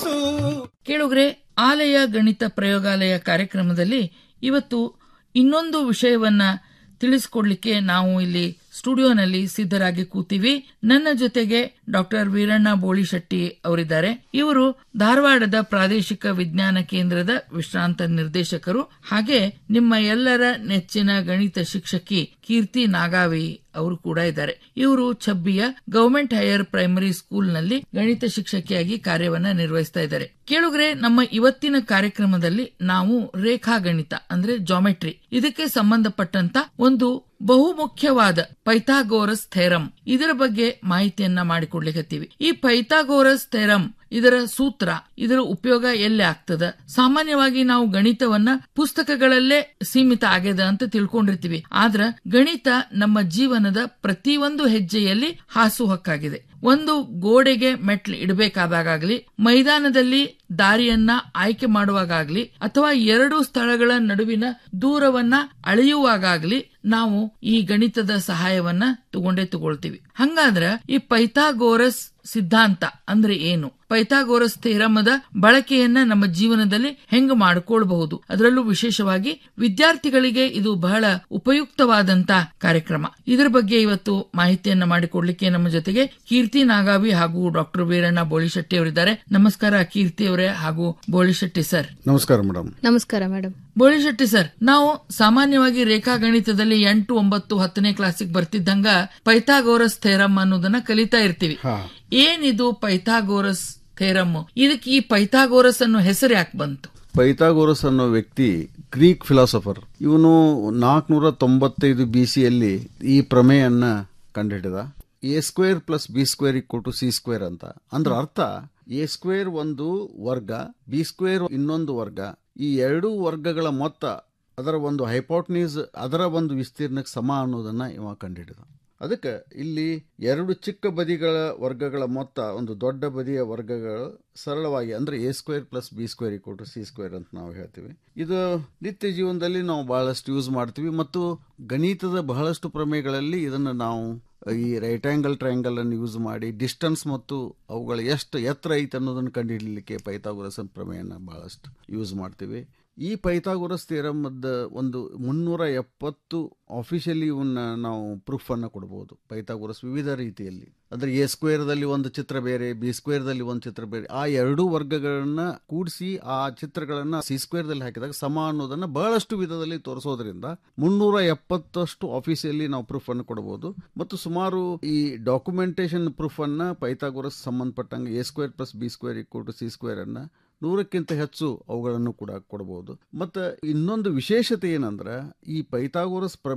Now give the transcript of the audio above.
ಕನಸು ಕೇಳುಗ್ರೆ ಆಲಯ ಗಣಿತ ಪ್ರಯೋಗಾಲಯ ಕಾರ್ಯಕ್ರಮದಲ್ಲಿ ಇವತ್ತು ಇನ್ನೊಂದು ವಿಷಯವನ್ನ ತಿಳಿಸ್ಕೊಡ್ಲಿಕ್ಕೆ ನಾವು ಇಲ್ಲಿ ಸ್ಟುಡಿಯೋನಲ್ಲಿ ಸಿದ್ಧರಾಗಿ ಕೂತೀವಿ ನನ್ನ ಜೊತೆಗೆ ಡಾಕ್ಟರ್ ವೀರಣ್ಣ ಬೋಳಿಶೆಟ್ಟಿ ಅವರಿದ್ದಾರೆ ಇವರು ಧಾರವಾಡದ ಪ್ರಾದೇಶಿಕ ವಿಜ್ಞಾನ ಕೇಂದ್ರದ ವಿಶ್ರಾಂತ ನಿರ್ದೇಶಕರು ಹಾಗೆ ನಿಮ್ಮ ಎಲ್ಲರ ನೆಚ್ಚಿನ ಗಣಿತ ಶಿಕ್ಷಕಿ ಕೀರ್ತಿ ನಾಗಾವಿ ಅವರು ಕೂಡ ಇದ್ದಾರೆ ಇವರು ಛಬ್ಬಿಯ ಗವರ್ಮೆಂಟ್ ಹೈಯರ್ ಪ್ರೈಮರಿ ಸ್ಕೂಲ್ನಲ್ಲಿ ಗಣಿತ ಶಿಕ್ಷಕಿಯಾಗಿ ಕಾರ್ಯವನ್ನ ನಿರ್ವಹಿಸ್ತಾ ಇದ್ದಾರೆ ಕೇಳುಗ್ರೆ ನಮ್ಮ ಇವತ್ತಿನ ಕಾರ್ಯಕ್ರಮದಲ್ಲಿ ನಾವು ರೇಖಾ ಗಣಿತ ಅಂದ್ರೆ ಜಾಮೆಟ್ರಿ ಇದಕ್ಕೆ ಸಂಬಂಧಪಟ್ಟಂತ ಒಂದು ಬಹುಮುಖ್ಯವಾದ ಪೈಥಾಗೋರಸ್ ಥೇರಂ ಇದರ ಬಗ್ಗೆ ಮಾಹಿತಿಯನ್ನ ಮಾಡಿಕೊಡ್ಲಿಕತ್ತೀವಿ ಈ ಪೈಥಾಗೋರಸ್ ಥೇರಂ ಇದರ ಸೂತ್ರ ಇದರ ಉಪಯೋಗ ಎಲ್ಲಿ ಆಗ್ತದ ಸಾಮಾನ್ಯವಾಗಿ ನಾವು ಗಣಿತವನ್ನ ಪುಸ್ತಕಗಳಲ್ಲೇ ಸೀಮಿತ ಆಗ್ಯದ ಅಂತ ತಿಳ್ಕೊಂಡಿರ್ತೀವಿ ಆದ್ರ ಗಣಿತ ನಮ್ಮ ಜೀವನದ ಪ್ರತಿಯೊಂದು ಹೆಜ್ಜೆಯಲ್ಲಿ ಹಾಸುಹಕ್ಕಾಗಿದೆ ಒಂದು ಗೋಡೆಗೆ ಮೆಟ್ಲು ಇಡಬೇಕಾದಾಗಲಿ ಮೈದಾನದಲ್ಲಿ ದಾರಿಯನ್ನ ಆಯ್ಕೆ ಮಾಡುವಾಗಲಿ ಅಥವಾ ಎರಡು ಸ್ಥಳಗಳ ನಡುವಿನ ದೂರವನ್ನ ಅಳೆಯುವಾಗಲಿ ನಾವು ಈ ಗಣಿತದ ಸಹಾಯವನ್ನ ತಗೊಂಡೇ ತಗೊಳ್ತೀವಿ ಹಂಗಾದ್ರ ಈ ಪೈಥಾಗೋರಸ್ ಸಿದ್ಧಾಂತ ಅಂದ್ರೆ ಏನು ಪೈಥಾಗೋರಸ್ ಥೇರಮದ ಬಳಕೆಯನ್ನ ನಮ್ಮ ಜೀವನದಲ್ಲಿ ಹೆಂಗ್ ಮಾಡ್ಕೊಳ್ಬಹುದು ಅದರಲ್ಲೂ ವಿಶೇಷವಾಗಿ ವಿದ್ಯಾರ್ಥಿಗಳಿಗೆ ಇದು ಬಹಳ ಉಪಯುಕ್ತವಾದಂತ ಕಾರ್ಯಕ್ರಮ ಇದರ ಬಗ್ಗೆ ಇವತ್ತು ಮಾಹಿತಿಯನ್ನ ಮಾಡಿಕೊಡ್ಲಿಕ್ಕೆ ನಮ್ಮ ಜೊತೆಗೆ ಕೀರ್ತಿ ನಾಗಾವಿ ಹಾಗೂ ಡಾಕ್ಟರ್ ವೀರಣ್ಣ ಬೋಳಿಶೆಟ್ಟಿ ಅವರಿದ್ದಾರೆ ನಮಸ್ಕಾರ ಕೀರ್ತಿ ಅವರೇ ಹಾಗೂ ಬೋಳಿಶೆಟ್ಟಿ ಸರ್ ನಮಸ್ಕಾರ ಮೇಡಮ್ ನಮಸ್ಕಾರ ಮೇಡಮ್ ಬೋಳಿಶೆಟ್ಟಿ ಸರ್ ನಾವು ಸಾಮಾನ್ಯವಾಗಿ ರೇಖಾ ಗಣಿತದಲ್ಲಿ ಎಂಟು ಒಂಬತ್ತು ಹತ್ತನೇ ಕ್ಲಾಸಿಗೆ ಬರ್ತಿದ್ದಂಗ ಪೈಥಾಗೋರಸ್ ಥೇರಮ್ ಅನ್ನೋದನ್ನ ಕಲಿತಾ ಇರ್ತೀವಿ ಹಾ ಏನಿದು ಪೈಥಾಗೋರಸ್ ಥೇರಮ್ ಇದಕ್ಕೆ ಈ ಪೈಥಾಗೋರಸ್ ಅನ್ನೋ ಹೆಸರು ಯಾಕೆ ಬಂತು ಪೈಥಾಗೋರಸ್ ಅನ್ನೋ ವ್ಯಕ್ತಿ ಗ್ರೀಕ್ ಫಿಲಾಸಫರ್ ಇವನು ನಾಲ್ಕನೂರ ತೊಂಬತ್ತೈದು ಬಿ ಸಿಯಲ್ಲಿ ಈ ಪ್ರಮೇಯನ್ನ ಕಂಡುಹಿಡಿದ A square plus B square equal to C square ಅಂತ ಅಂದ್ರ ಅರ್ಥ ಎ ಸ್ಕ್ವೇರ್ ಒಂದು ವರ್ಗ ಬಿ ಸ್ಕ್ವೇರ್ ಇನ್ನೊಂದು ವರ್ಗ ಈ ಎರಡೂ ವರ್ಗಗಳ ಮೊತ್ತ ಅದರ ಒಂದು ಹೈಪೋಟ್ನೀಸ್ ಅದರ ಒಂದು ವಿಸ್ತೀರ್ಣಕ್ಕೆ ಸಮ ಅನ್ನೋದನ್ನ ಇವ ಕಂಡುಹಿಡಿದ ಅದಕ್ಕೆ ಇಲ್ಲಿ ಎರಡು ಚಿಕ್ಕ ಬದಿಗಳ ವರ್ಗಗಳ ಮೊತ್ತ ಒಂದು ದೊಡ್ಡ ಬದಿಯ ವರ್ಗಗಳು ಸರಳವಾಗಿ ಅಂದ್ರೆ A square plus B square equal to C square ಅಂತ ನಾವು ಹೇಳ್ತೀವಿ ಇದು ನಿತ್ಯ ಜೀವನದಲ್ಲಿ ನಾವು ಬಹಳಷ್ಟು ಯೂಸ್ ಮಾಡ್ತೀವಿ ಮತ್ತು ಗಣಿತದ ಬಹಳಷ್ಟು ಪ್ರಮೇಯಗಳಲ್ಲಿ ಇದನ್ನು ನಾವು ಈ ರೈಟ್ ಆಂಗಲ್ ಟ್ರಯಾಂಗಲ್ ಅನ್ನು ಯೂಸ್ ಮಾಡಿ ಡಿಸ್ಟನ್ಸ್ ಮತ್ತು ಅವುಗಳ ಎಷ್ಟು ಎತ್ತರ ಐತೆ ಅನ್ನೋದನ್ನು ಕಂಡುಹಿಡಲಿಕ್ಕೆ ಪೈಥಾಗೋರಸ್ ಪ್ರಮೇಯನ ಬಹಳಷ್ಟು ಯೂಸ್ ಮಾಡ್ತೀವಿ ಈ ಪೈಥಾಗೋರಸ್ ಥಿಯರಮದ ಒಂದು ಮುನ್ನೂರ ಎಪ್ಪತ್ತು ಆಫಿಷಿಯಲಿ ಇವನ್ನ ನಾವು ಪ್ರೂಫ್ ಅನ್ನ ಕೊಡಬಹುದು ಪೈಥಾಗೋರಸ್ ವಿವಿಧ ರೀತಿಯಲ್ಲಿ ಅಂದ್ರೆ ಎ ಸ್ಕ್ವೇರ್ದಲ್ಲಿ ಒಂದು ಚಿತ್ರ ಬೇರೆ ಬಿ ಸ್ಕ್ವೇರ್ದಲ್ಲಿ ಒಂದು ಚಿತ್ರ ಬೇರೆ ಆ ಎರಡೂ ವರ್ಗಗಳನ್ನ ಕೂಡಿಸಿ ಆ ಚಿತ್ರಗಳನ್ನ ಸಿ ಸ್ಕ್ವೇರ್ದಲ್ಲಿ ಹಾಕಿದಾಗ ಸಮ ಅನ್ನೋದನ್ನ ಬಹಳಷ್ಟು ವಿಧದಲ್ಲಿ ತೋರಿಸೋದ್ರಿಂದ ಮುನ್ನೂರ ಎಪ್ಪತ್ತಷ್ಟು ಆಫೀಸಿಯಲ್ಲಿ ನಾವು ಪ್ರೂಫ್ ಅನ್ನು ಕೊಡಬಹುದು ಮತ್ತು ಸುಮಾರು ಈ ಡಾಕ್ಯುಮೆಂಟೇಶನ್ ಪ್ರೂಫ್ ಅನ್ನ ಪೈಥಾಗೋರಸ್ ಸಂಬಂಧಪಟ್ಟಂಗೆ A square plus B square equal to C square ಅನ್ನ ನೂರಕ್ಕಿಂತ ಹೆಚ್ಚು ಅವುಗಳನ್ನು ಕೂಡ ಕೊಡಬಹುದು ಮತ್ತು ಇನ್ನೊಂದು ವಿಶೇಷತೆ ಏನಂದ್ರೆ ಈ ಪೈಥಾಗೋರಸ್